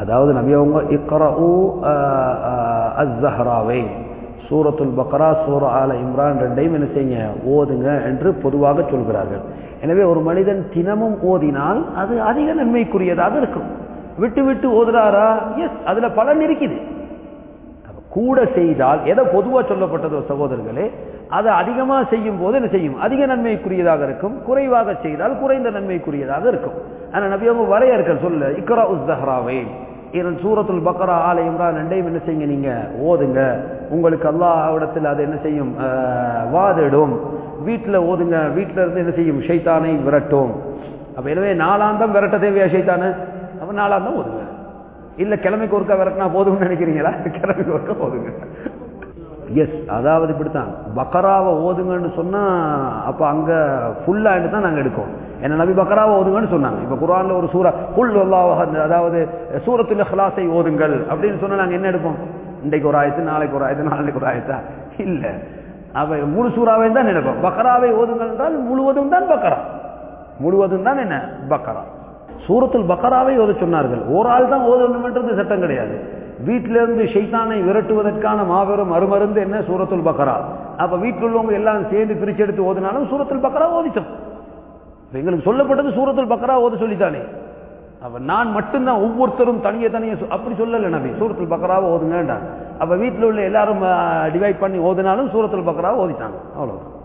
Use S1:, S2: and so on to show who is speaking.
S1: அதாவது நபி அவங்க இக்ரஉ அஸ்ஸஹராவை சூரத்துல் பக்ரா சூர ஆல இம்ரான் ரெண்டையும் என்ன செய்யுங்க ஓதுங்க என்று பொதுவாக சொல்கிறார்கள் எனவே ஒரு மனிதன் தினமும் ஓதினால் அது அதிக நன்மைக்குரியதாக இருக்கும் விட்டு விட்டு ஓதுறாரா எஸ் அதுல பலன் இருக்குது அப்ப கூட செய்தால் எதை பொதுவாக சொல்லப்பட்டதோ சகோதரர்களே அதை அதிகமாக செய்யும் போது என்ன செய்யும் அதிக நன்மைக்குரியதாக இருக்கும் குறைவாக செய்தால் குறைந்த நன்மைக்குரியதாக இருக்கும் ஆனால் நபியவங்க வரையறுக்க சொல்ல இக்ரா உஸ்தஹராவை இதன் சூரத்துல் பக்ரா ஆல இம்ரான் ரெண்டையும் என்ன செய்யுங்க நீங்க ஓதுங்க உங்களுக்கு அல்லாஹ்விடத்தில் அது என்ன செய்யும் அஹ், வாதிடும் வீட்டில் ஓதுங்க வீட்டில் இருந்து என்ன செய்யும் ஷைத்தானை விரட்டும் அப்ப எனவே நாலாந்தம் விரட்ட தேவையா ஷைத்தானு அப்ப நாலாந்தம் ஓதுங்க இல்ல கிழமைக்கு ஒருக்கா விரட்டினா போதும்னு நினைக்கிறீங்களா கிழமைக்கு ஒருக்கா ஓதுங்க எஸ் அதாவது இப்படித்தான் பக்கராவை ஓதுங்கன்னு சொன்னா அப்ப அங்க ஃபுல்லாயிட்டு தான் நாங்க எடுக்கோம் என்ன நபி பக்கராவை ஓதுங்கன்னு சொன்னாங்க இப்ப குர்ஆன்ல ஒரு சூரா குல் அல்லாஹ் அதாவது சூரத்துல் இஹ்லாஸை ஓதுங்கள் அப்படின்னு சொன்னா நாங்க என்ன எடுப்போம் இன்றைக்கு ஒரு ஆயத்து நாளைக்கு ஒரு ஆயத்து நாளைக்கு ஒரு ஆயத்தா இல்ல அவ முழு சூறாவை தான் நினைப்போம் பக்கராவை ஓதுங்கள் என்றால் முழுவதும் தான் பக்கரா முழுவதும் தான் என்ன பக்கரா சூரத்துல் பக்கராவை ஓத சொன்னார்கள் ஒரு ஆள் தான் ஓதணும்ன்றது சட்டம் கிடையாது வீட்டிலிருந்து ஷைத்தானை விரட்டுவதற்கான மாபெரும் மறுமருந்து என்ன சூரத்துல் பக்கரா அப்ப வீட்டில் உள்ளவங்க எல்லாம் சேர்ந்து பிரிச்சு எடுத்து ஓதினாலும் சூரத்துல் பக்கரா ஓதிச்சோம் இப்ப எங்களுக்கு சொல்லப்பட்டது சூரத்துல் பக்கரா ஓத சொல்லித்தானே அப்ப நான் மட்டும்தான் ஒவ்வொருத்தரும் தனியே தனியே சொ- அப்படி சொல்லல நபி சூரத்துல் பக்கராவை ஓதுங்கன்றாங்க அப்ப வீட்டில் உள்ள எல்லாரும் டிவைட் பண்ணி ஓதினாலும் சூரத்துல் பக்கராவை ஓதிட்டாங்க அவ்வளவுதான்